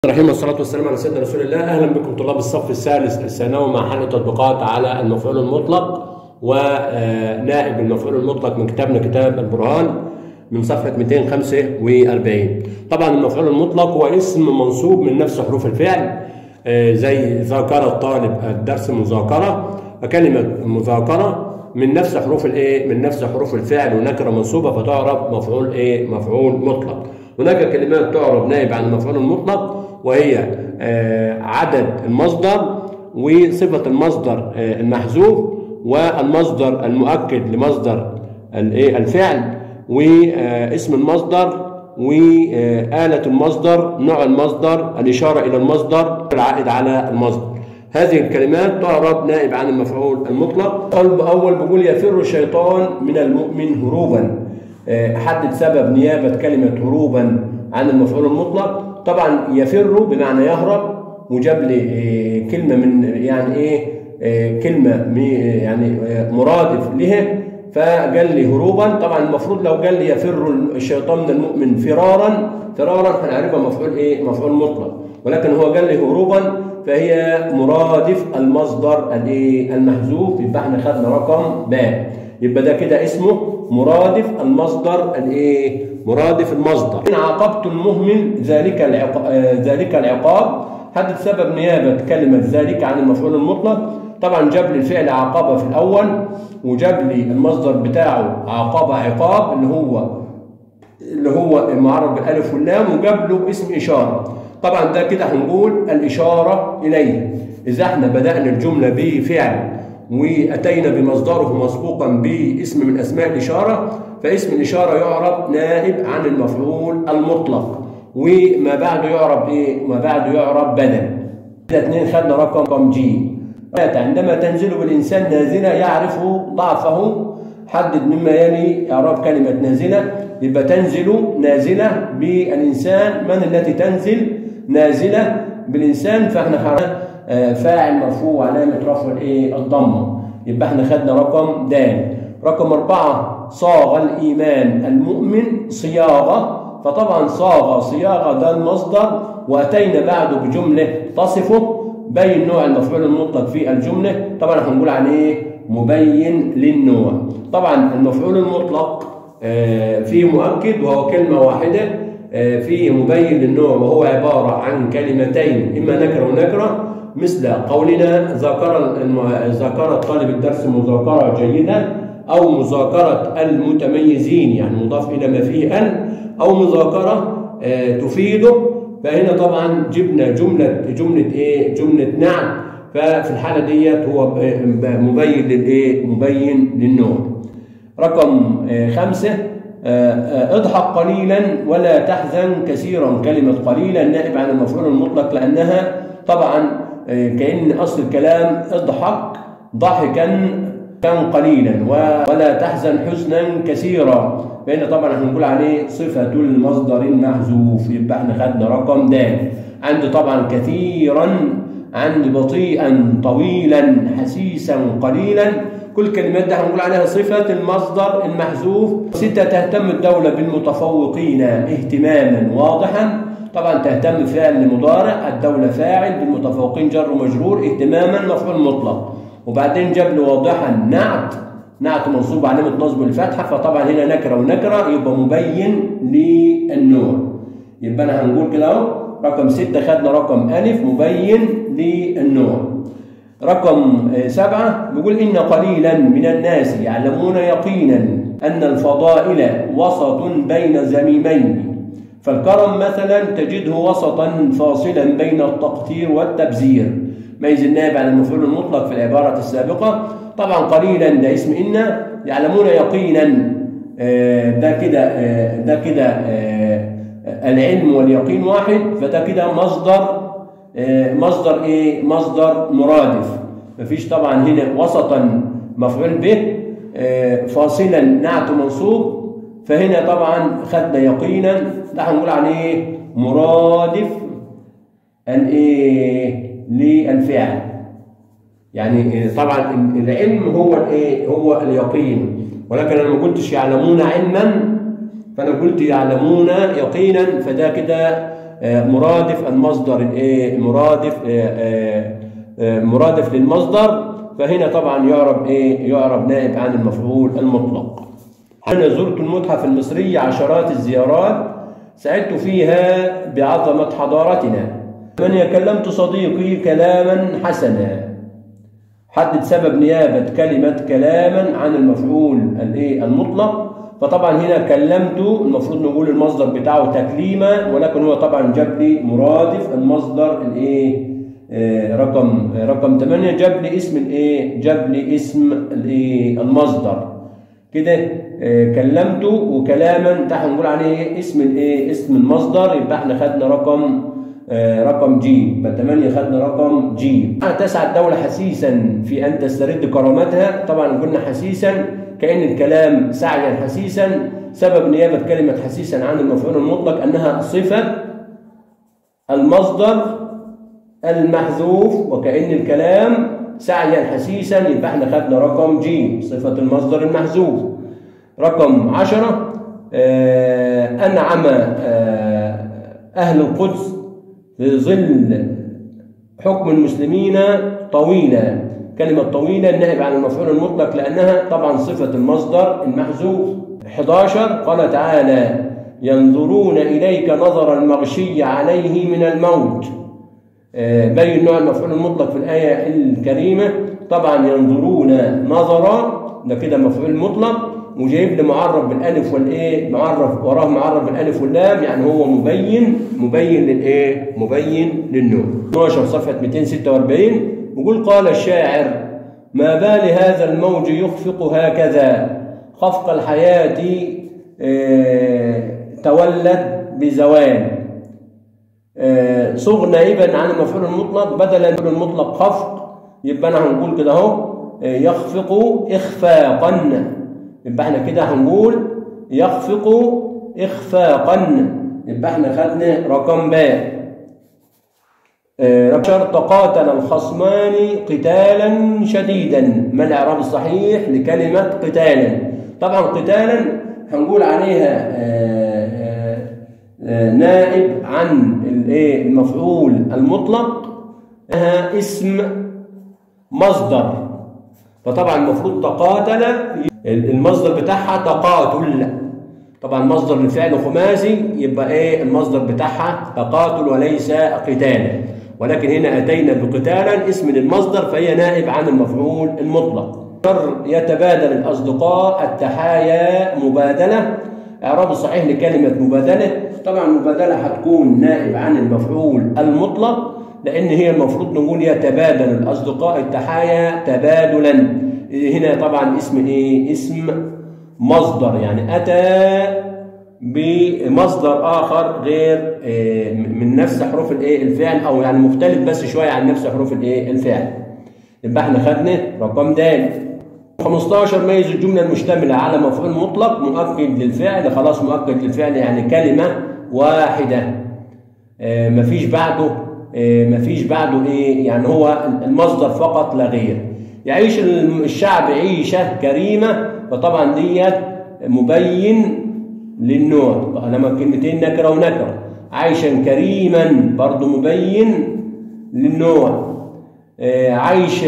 الرحيم والصلاة والسلام على سيدنا رسول الله أهلا بكم طلاب الصف الثالث الثانوي مع حل تطبيقات على المفعول المطلق ونائب المفعول المطلق من كتابنا كتاب البرهان من صفحة 245 طبعا المفعول المطلق هو اسم منصوب من نفس حروف الفعل آه، زي ذاكر الطالب الدرس مذاكرة وكلمة مذاكرة من نفس حروف الايه من نفس حروف الفعل ونكرة منصوبة فتعرب مفعول ايه مفعول مطلق هناك كلمات تعرب نائب عن المفعول المطلق وهي آه، عدد المصدر وصفة المصدر آه، المحذوف والمصدر المؤكد لمصدر الايه الفعل واسم المصدر وآلة المصدر نوع المصدر الإشارة إلى المصدر العائد على المصدر هذه الكلمات تعرب نائب عن المفعول المطلق قلب أول بيقول يفر الشيطان من المؤمن هروبا آه، حدد سبب نيابة كلمة هروبا عن المفعول المطلق طبعا يفر بمعنى يهرب وجاب لي آه، كلمة من يعني إيه آه، كلمة مي- يعني آه، مرادف لها فقال لي هروبا طبعا المفروض لو قال لي يفر الشيطان من المؤمن فرارا فرارا هنعرفها مفعول ايه مفعول مطلق ولكن هو قال لي هروبا فهي مرادف المصدر الايه المحذوف يبقى احنا خدنا رقم باء يبقى ده كده اسمه مرادف المصدر الايه مرادف المصدر ان عاقبت المهمل ذلك العقاب ذلك العقاب حدد سبب نيابه كلمه ذلك عن المفعول المطلق طبعا جاب لي الفعل عاقبه في الاول وجاب لي المصدر بتاعه عاقبه عقاب اللي هو اللي هو المعرب بالالف واللام وجاب له اسم اشاره طبعا ده كده هنقول الاشاره اليه اذا احنا بدانا الجمله بفعل واتينا بمصدره مسبوقا باسم من اسماء الاشاره فاسم الاشاره يعرب نائب عن المفعول المطلق وما بعده يعرب ايه ما بعده يعرب بدل كده اتنين خدنا رقم جي عندما تنزل بالإنسان نازلة يعرف ضعفه حدد مما يلي إعراب كلمة نازلة يبقى تنزل نازلة بالإنسان من التي تنزل نازلة بالإنسان فإحنا خدنا آه، فاعل مرفوع علامة رفع الإيه الضمة يبقى إحنا خدنا رقم د رقم أربعة صاغ الإيمان المؤمن صياغة فطبعا صاغة صياغة ده المصدر وأتينا بعده بجملة تصفه بين نوع المفعول المطلق في الجملة طبعا هنقول عليه مبين للنوع طبعا المفعول المطلق آه، فيه مؤكد وهو كلمة واحدة آه، فيه مبين للنوع وهو عبارة عن كلمتين إما نكرة ونكرة مثل قولنا ذاكر الم- ذاكر الطالب الدرس مذاكرة جيدة أو مذاكرة المتميزين يعني مضاف إلى ما فيه أن أو مذاكرة آه، تفيده فهنا طبعا جبنا جملة جملة ايه جملة نعت ففي الحالة ديت هو ب- مبين للايه مبين للنوع رقم آه، خمسة آه، آه، اضحك قليلا ولا تحزن كثيرا كلمة قليلا نائب عن المفعول المطلق لأنها طبعا آه، كأن أصل الكلام اضحك ضحكا كان قليلا و- ولا تحزن حزنا كثيرا فإن طبعا هنقول عليه صفة المصدر المحذوف يبقى احنا خدنا رقم د عندي طبعا كثيرا عندي بطيئا طويلا حسيسا قليلا كل الكلمات دي هنقول عليها صفة المصدر المحذوف ستة تهتم الدولة بالمتفوقين اهتماما واضحا طبعا تهتم فعل مضارع الدولة فاعل بالمتفوقين جر ومجرور اهتماما مفعول مطلق وبعدين جاب له واضحا نعت نعت منصوب علامة نصب الفتحة فطبعا هنا نكرة ونكرة يبقى مبين للنوع يبقى أنا هنقول كده أهو رقم ستة خدنا رقم ألف مبين للنوع رقم آه، سبعة بيقول إن قليلا من الناس يعلمون يقينا أن الفضائل وسط بين زميمين فالكرم مثلا تجده وسطا فاصلا بين التقتير والتبذير ميز النائب على المفعول المطلق في العبارة السابقة طبعا قليلا ده اسم إن يعلمون يقينا آه، ده كده آه، ده كده آه، العلم واليقين واحد فده كده مصدر آه، مصدر ايه مصدر مرادف مفيش طبعا هنا وسطا مفعول به آه، فاصلا نعت منصوب فهنا طبعا خدنا يقينا ده هنقول عليه مرادف الايه للفعل يعني طبعا العلم هو الايه هو اليقين ولكن انا ما قلتش يعلمون علما فانا قلت يعلمون يقينا فده كده آه، مرادف المصدر الايه مرادف آه، آه، آه، مرادف للمصدر فهنا طبعا يعرب ايه يعرب نائب عن المفعول المطلق أنا زرت المتحف المصري عشرات الزيارات سعدت فيها بعظمة حضارتنا من كلمت صديقي كلاما حسنا حدد سبب نيابة كلمة كلاما عن المفعول الايه المطلق فطبعا هنا كلمت المفروض نقول المصدر بتاعه تكليما ولكن هو طبعا جاب لي مرادف المصدر الايه آه، رقم آه، رقم 8 جاب لي اسم الايه جاب لي اسم الايه المصدر كده آه، كلمته وكلاما تحت نقول عليه اسم الايه اسم المصدر يبقى احنا خدنا رقم آه، رقم جي يبقى 8 خدنا رقم جي تسعى الدولة حسيسا في أن تسترد كرامتها طبعا قلنا حسيسا كأن الكلام سعيا حسيسا سبب نيابة كلمة حسيسا عن المفعول المطلق أنها صفة المصدر المحذوف وكأن الكلام سعيا حسيسا يبقى احنا خدنا رقم جي صفة المصدر المحذوف رقم عشرة آه، أنعم آه، أهل القدس في ظل حكم المسلمين طويلا كلمة طويلة النائب عن المفعول المطلق لأنها طبعا صفة المصدر المحذوف 11 قال تعالى ينظرون إليك نظر المغشي عليه من الموت آه، بين نوع المفعول المطلق في الآية الكريمة طبعا ينظرون نظرا ده كده مفعول مطلق وجايب لي معرف بالالف والايه معرف وراه معرف بالالف واللام يعني هو مبين مبين للايه مبين للنوع 12 صفحه 246 يقول قال الشاعر ما بال هذا الموج يخفق هكذا خفق الحياه آه، تولد بزوال آه، صغ نائبا عن المفعول المطلق بدلا من المطلق خفق يبقى انا هنقول كده اهو آه، يخفق اخفاقا يبقى احنا كده هنقول يخفق اخفاقا يبقى احنا خدنا رقم باء آه، شرط قاتل الخصمان قتالا شديدا ما الاعراب الصحيح لكلمه قتالا طبعا قتالا هنقول عليها آه، آه، آه، نائب عن الايه المفعول المطلق لها اسم مصدر فطبعا المفروض تقاتل المصدر بتاعها تقاتل طبعا مصدر الفعل خماسي يبقى ايه المصدر بتاعها تقاتل وليس قتالا ولكن هنا اتينا بقتالا اسم للمصدر فهي نائب عن المفعول المطلق يتبادل الاصدقاء التحايا مبادله اعراب الصحيح لكلمه مبادله طبعا مبادله هتكون نائب عن المفعول المطلق لان هي المفروض نقول يتبادل الاصدقاء التحايا تبادلا هنا طبعا اسم ايه اسم مصدر يعني اتى بمصدر اخر غير آه، من نفس حروف الايه الفعل او يعني مختلف بس شويه عن نفس حروف الايه الفعل يبقى احنا خدنا رقم د 15 ميز الجمله المشتمله على مفعول مطلق مؤكد للفعل خلاص مؤكد للفعل يعني كلمه واحده آه، مفيش بعده آه، مفيش بعده ايه يعني هو المصدر فقط لا غير يعيش الشعب عيشه كريمه فطبعا ديت مبين للنوع لما كلمتين نكره ونكره عيشا كريما برضه مبين للنوع آه، عيش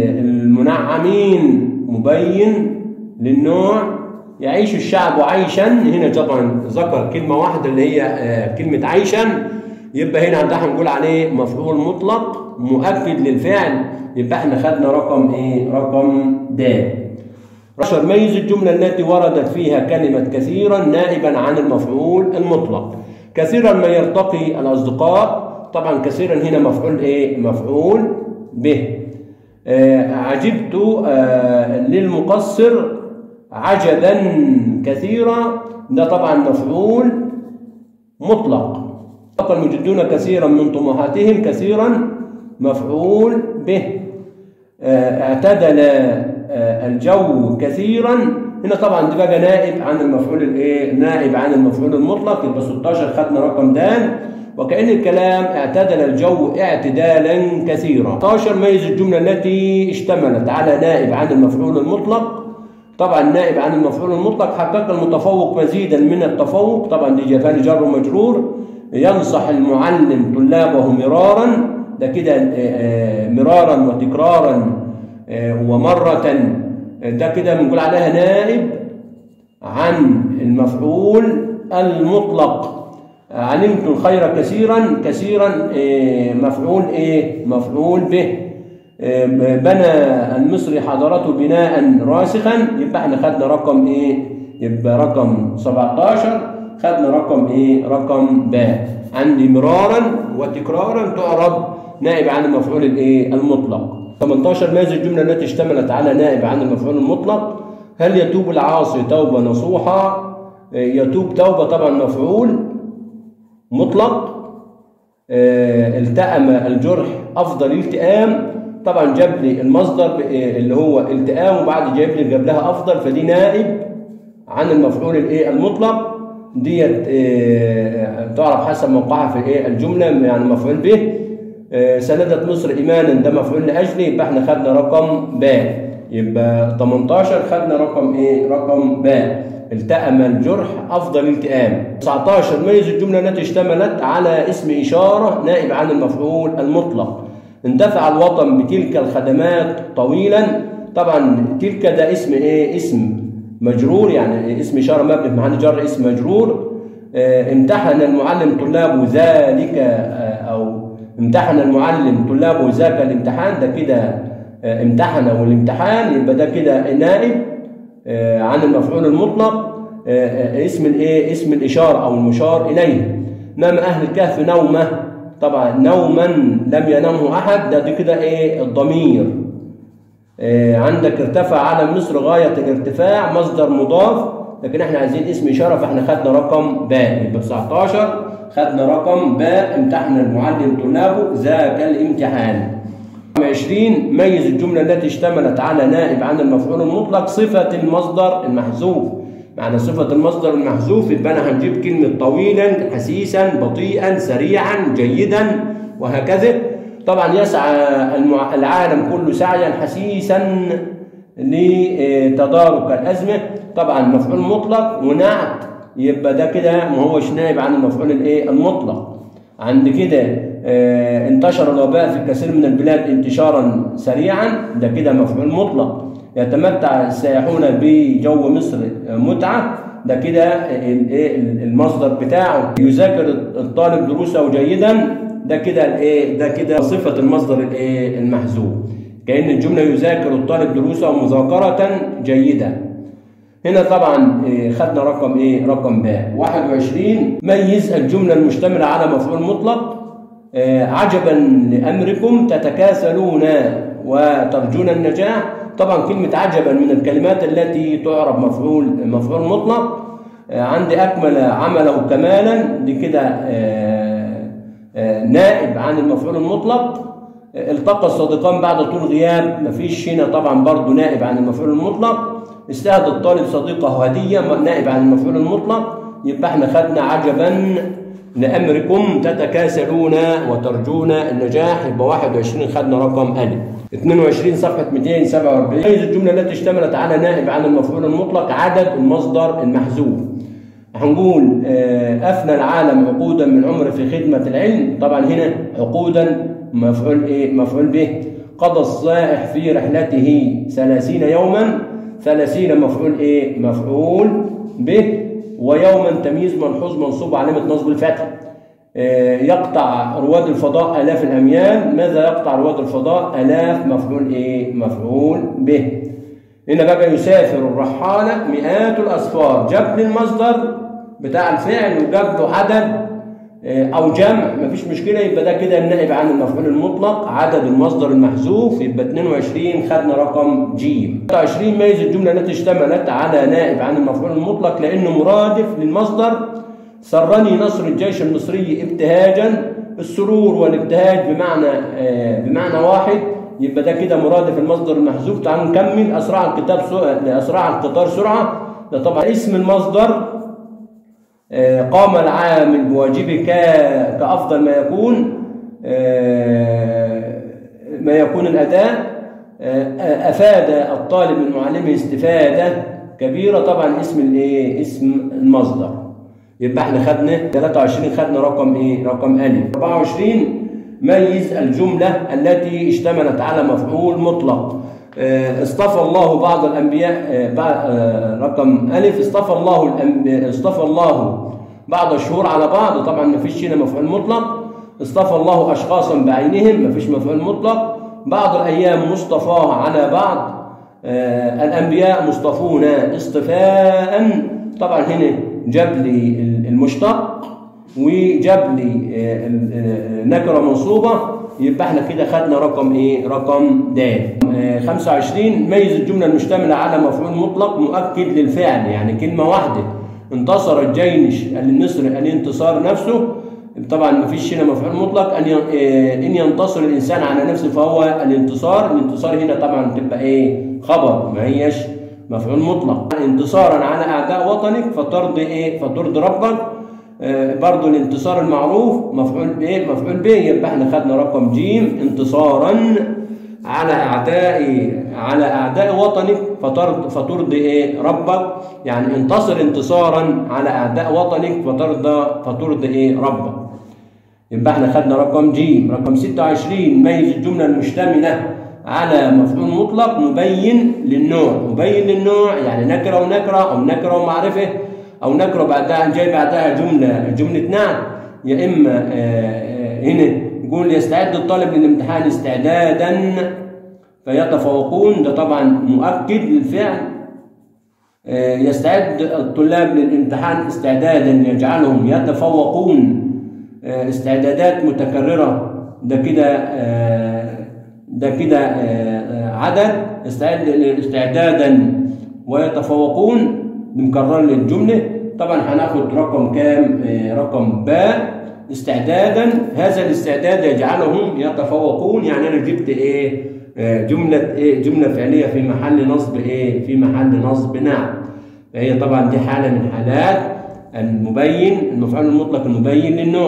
المنعمين مبين للنوع يعيش الشعب عيشا هنا طبعا ذكر كلمة واحدة اللي هي آه، كلمة عيشا يبقى هنا عندها هنقول عليه مفعول مطلق مؤكد للفعل يبقى احنا خدنا رقم ايه رقم د 10 ميز الجملة التي وردت فيها كلمة كثيرا نائبا عن المفعول المطلق كثيرا ما يرتقي الأصدقاء طبعا كثيرا هنا مفعول ايه مفعول به آه عجبت آه للمقصر عجبا كثيرا ده طبعا مفعول مطلق المجدون كثيرا من طموحاتهم كثيرا مفعول به آه اعتدل آه الجو كثيرا هنا طبعا دي بقى نائب عن المفعول الايه نائب عن المفعول المطلق يبقى 16 خدنا رقم د وكأن الكلام اعتدل الجو اعتدالا كثيرا 16 ميز الجملة التي اشتملت على نائب عن المفعول المطلق طبعا نائب عن المفعول المطلق حقق المتفوق مزيدا من التفوق طبعا دي جفان جر ومجرور ينصح المعلم طلابه مرارا ده كده آه، مرارا وتكرارا آه، ومرة ده كده بنقول عليها نائب عن المفعول المطلق علمت الخير كثيرا كثيرا آه، مفعول ايه مفعول به آه، بنى المصري حضارته بناء راسخا يبقى احنا خدنا رقم ايه يبقى رقم 17 خدنا رقم ايه رقم باء عندي مرارا وتكرارا تعرب نائب عن المفعول الايه المطلق 18 ماذا الجمله التي اشتملت على نائب عن المفعول المطلق هل يتوب العاصي توبه نصوحه آه، يتوب توبه طبعا مفعول مطلق آه، التأم الجرح أفضل التئام طبعا جاب لي المصدر آه، اللي هو التئام وبعد جايب لي جاب لها أفضل فدي نائب عن المفعول الايه المطلق ديت آه، تعرف حسب موقعها في ايه الجملة يعني مفعول به آه، سندت مصر إيمانا ده مفعول لأجله يبقى احنا خدنا رقم باء يبقى 18 خدنا رقم ايه رقم باء التأم الجرح أفضل التئام 19 ميز الجملة التي اشتملت على اسم إشارة نائب عن المفعول المطلق اندفع الوطن بتلك الخدمات طويلا طبعا تلك ده اسم ايه اسم مجرور يعني اسم إشارة مبني في محل جر اسم مجرور اه امتحن المعلم طلابه ذلك اه أو امتحن المعلم طلابه ذاك الامتحان ده كده اه امتحن والامتحان يبقى ده كده نائب عن المفعول المطلق اسم الايه اسم الاشاره او المشار اليه نام اهل الكهف نومه طبعا نوما لم ينامه احد ده دي كده ايه الضمير عندك ارتفع علم مصر غايه الارتفاع مصدر مضاف لكن احنا عايزين اسم اشاره فاحنا خدنا رقم باء يبقى 19 خدنا رقم باء امتحن المعلم طلابه ذاك الامتحان 20 ميز الجملة التي اشتملت على نائب عن المفعول المطلق صفة المصدر المحذوف معنى صفة المصدر المحذوف يبقى أنا هنجيب كلمة طويلا حسيسا بطيئا سريعا جيدا وهكذا طبعا يسعى العالم كله سعيا حسيسا لتدارك الأزمة طبعا مفعول مطلق ونعت يبقى ده كده ما هوش نائب عن المفعول الايه المطلق عند كده اه انتشر الوباء في كثير من البلاد انتشارا سريعا ده كده مفعول مطلق يتمتع السائحون بجو مصر متعة ده كده المصدر بتاعه يذاكر الطالب دروسه جيدا ده كده الايه ده كده صفة المصدر الايه المحذوف كأن الجملة يذاكر الطالب دروسه مذاكرة جيدة هنا طبعا خدنا رقم ايه رقم باء 21 ميز الجملة المشتملة على مفعول مطلق عجبا لأمركم تتكاسلون وترجون النجاح طبعا كلمة عجبا من الكلمات التي تعرب مفعول مفعول مطلق عندي أكمل عمله كمالا دي كده نائب عن المفعول المطلق التقى الصديقان بعد طول غياب مفيش هنا طبعا برضو نائب عن المفعول المطلق استهدى الطالب صديقه هدية نائب عن المفعول المطلق يبقى احنا خدنا عجبا لأمركم تتكاسلون وترجون النجاح يبقى 21 خدنا رقم ألف 22 صفحة 247 ميز الجملة التي اشتملت على نائب عن المفعول المطلق عدد المصدر المحذوف هنقول أفنى العالم عقودا من عمر في خدمة العلم طبعا هنا عقودا مفعول إيه مفعول به قضى السائح في رحلته ثلاثين يوما ثلاثين مفعول إيه مفعول به ويوما تمييز ملحوظ منصوب علامة نصب الفتح يقطع رواد الفضاء آلاف الأميال ماذا يقطع رواد الفضاء آلاف مفعول إيه مفعول به هنا بقى يسافر الرحالة مئات الأسفار جاب لي المصدر بتاع الفعل وجاب له عدد أو جمع مفيش مشكلة يبقى ده كده النائب عن المفعول المطلق عدد المصدر المحذوف يبقى 22 خدنا رقم ج 23 ميز الجملة التي اشتملت على نائب عن المفعول المطلق لأنه مرادف للمصدر سرني نصر الجيش المصري ابتهاجا السرور والابتهاج بمعنى بمعنى واحد يبقى ده كده مرادف المصدر المحذوف تعالوا نكمل أسرع الكتاب أسرع القطار سرعة ده طبعا اسم المصدر قام العامل بواجبه كأفضل ما يكون ما يكون الأداء أفاد الطالب من معلمه استفادة كبيرة طبعا اسم الايه اسم المصدر يبقى احنا خدنا 23 خدنا رقم ايه رقم الف 24 ميز الجمله التي اشتملت على مفعول مطلق اه، اصطفى الله بعض الانبياء اه، بع- اه، رقم الف اصطفى الله الأنبياء اصطفى الله بعض الشهور على بعض طبعا ما فيش هنا مفعول مطلق اصطفى الله اشخاصا بعينهم ما فيش مفعول مطلق بعض الايام مصطفاه على بعض آه، الأنبياء مصطفون اصطفاء طبعا هنا جاب لي المشتق وجاب لي آه، ال- آه، نكرة منصوبة يبقى احنا كده خدنا رقم ايه؟ رقم د. آه، 25 ميز الجملة المشتملة على مفعول مطلق مؤكد للفعل يعني كلمة واحدة انتصر الجيش النصر الانتصار نفسه طبعا ما فيش هنا مفعول مطلق ان ي- آه، ان ينتصر الانسان على نفسه فهو الانتصار الانتصار هنا طبعا تبقى ايه خبر ما هيش مفعول مطلق انتصارا على اعداء وطنك فترضي ايه فترضي ربك آه، برضو الانتصار المعروف مفعول بايه مفعول به يبقى احنا خدنا رقم جيم انتصارا على اعداء على اعداء وطنك فترض فترضي ايه ربك يعني انتصر انتصارا على اعداء وطنك فترضى فترضي ايه ربك يبقى احنا خدنا رقم ج رقم 26 ميز الجمله المشتمله على مفعول مطلق مبين للنوع مبين للنوع يعني نكره ونكره او نكره ومعرفه او نكره بعدها جاي بعدها جمله جمله نعت يا اما آه، آه، هنا يقول يستعد الطالب للامتحان استعدادا فيتفوقون ده طبعا مؤكد للفعل آه، يستعد الطلاب للامتحان استعدادا يجعلهم يتفوقون آه، استعدادات متكررة ده كده آه، ده كده آه، آه، عدد استعد استعدادا ويتفوقون مكرر للجملة طبعا هناخد رقم كام آه، رقم باء استعدادا هذا الاستعداد يجعلهم يتفوقون يعني انا جبت ايه آه، جملة ايه جملة فعلية في محل نصب ايه في محل نصب نعم فهي طبعا دي حالة من حالات المبين المفعول المطلق المبين للنوع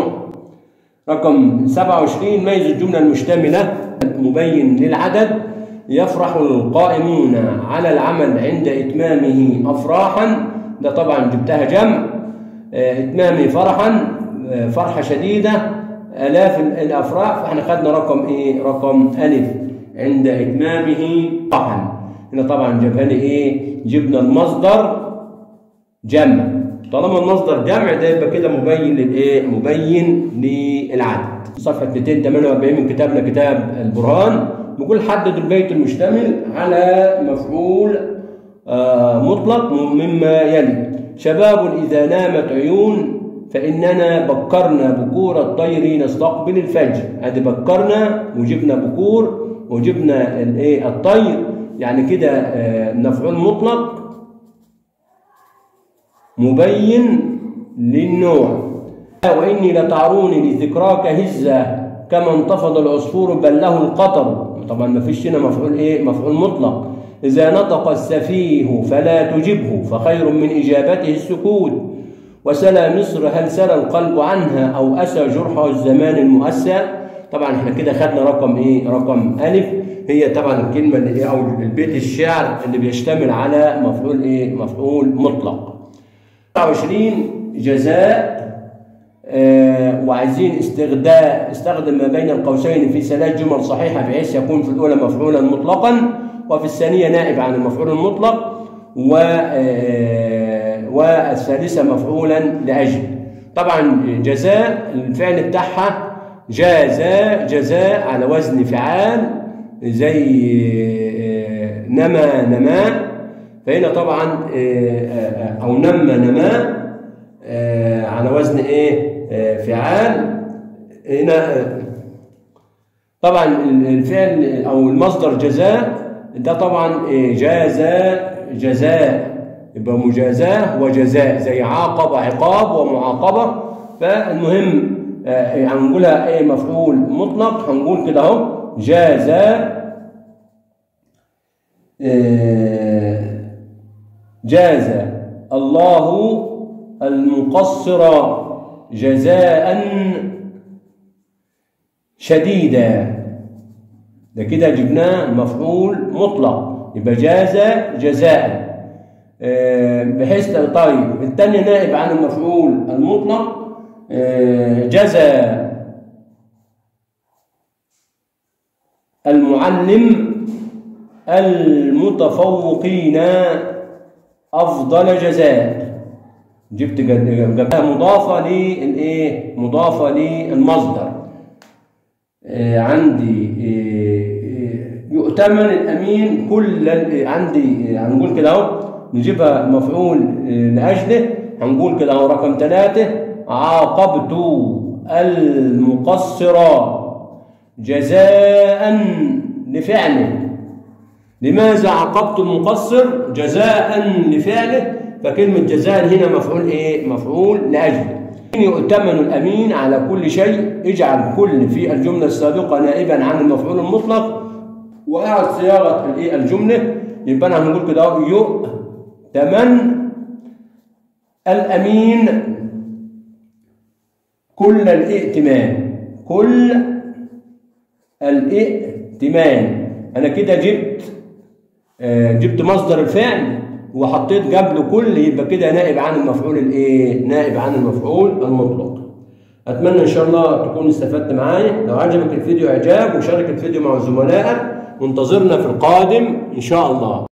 رقم 27 ميز الجملة المشتملة مبين للعدد يفرح القائمون على العمل عند إتمامه أفراحا ده طبعا جبتها جمع آه، إتمامه فرحا آه، فرحة شديدة آلاف ال- الأفراح فإحنا خدنا رقم إيه رقم ألف عند إتمامه فرحا هنا طبعا جابها لي إيه جبنا المصدر جمع طالما المصدر جمع ده يبقى كده مبين للايه مبين للعدد صفحه 248 من كتابنا كتاب البرهان بيقول حدد البيت المشتمل على مفعول آه مطلق مما يلي شباب اذا نامت عيون فاننا بكرنا بكور الطير نستقبل الفجر ادي بكرنا وجبنا بكور وجبنا الايه الطير يعني كده آه مفعول مطلق مبين للنوع وإني لتعروني لذكراك هزة كما انتفض العصفور بل له القطر طبعا ما فيش هنا مفعول ايه مفعول مطلق إذا نطق السفيه فلا تجبه فخير من إجابته السكوت وسلى مصر هل سلى القلب عنها أو أسى جرحه الزمان المؤسى طبعا احنا كده خدنا رقم ايه رقم ألف هي طبعا الكلمة اللي ايه أو البيت الشعر اللي بيشتمل على مفعول ايه مفعول مطلق 29 جزاء آه وعايزين استخداء استخدم ما بين القوسين في ثلاث جمل صحيحة بحيث يكون في الأولى مفعولا مطلقا وفي الثانية نائب عن المفعول المطلق و آه والثالثة مفعولا لأجل طبعا جزاء الفعل بتاعها جازاء جزاء على وزن فعال زي آه نما نماء فهنا طبعا او نمى نماء على وزن ايه فعال هنا طبعا الفعل او المصدر جزاء ده طبعا جازاء جزاء يبقى مجازاه وجزاء زي عاقب عقاب ومعاقبه فالمهم هنقولها ايه مفعول مطلق هنقول كده اهو جازاء جاز الله المقصر جزاء شديدا ده كده جبناه مفعول مطلق يبقى جاز جزاء آه، بحيث طيب الثاني نائب عن المفعول المطلق آه، جزى المعلم المتفوقين افضل جزاء جبت جد- جبتها مضافه للايه مضافه للمصدر آه، عندي آه، آه، يؤتمن الامين كل ال- عندي آه، هنقول كده اهو نجيبها مفعول آه، لاجله هنقول كده اهو رقم ثلاثة عاقبت المقصر جزاء لفعله لماذا عاقبت المقصر جزاء لفعله فكلمة جزاء هنا مفعول ايه مفعول لأجله يؤتمن الأمين على كل شيء اجعل كل في الجملة السابقة نائبا عن المفعول المطلق وأعد صياغة الايه الجملة يبقى أنا هنقول كده أهو، يؤتمن الأمين كل الائتمان كل الائتمان أنا كده جبت آه، جبت مصدر الفعل وحطيت قبله كل يبقى كده نائب عن المفعول الايه نائب عن المفعول المطلق اتمنى ان شاء الله تكون استفدت معايا لو عجبك الفيديو اعجاب وشارك الفيديو مع زملائك وانتظرنا في القادم ان شاء الله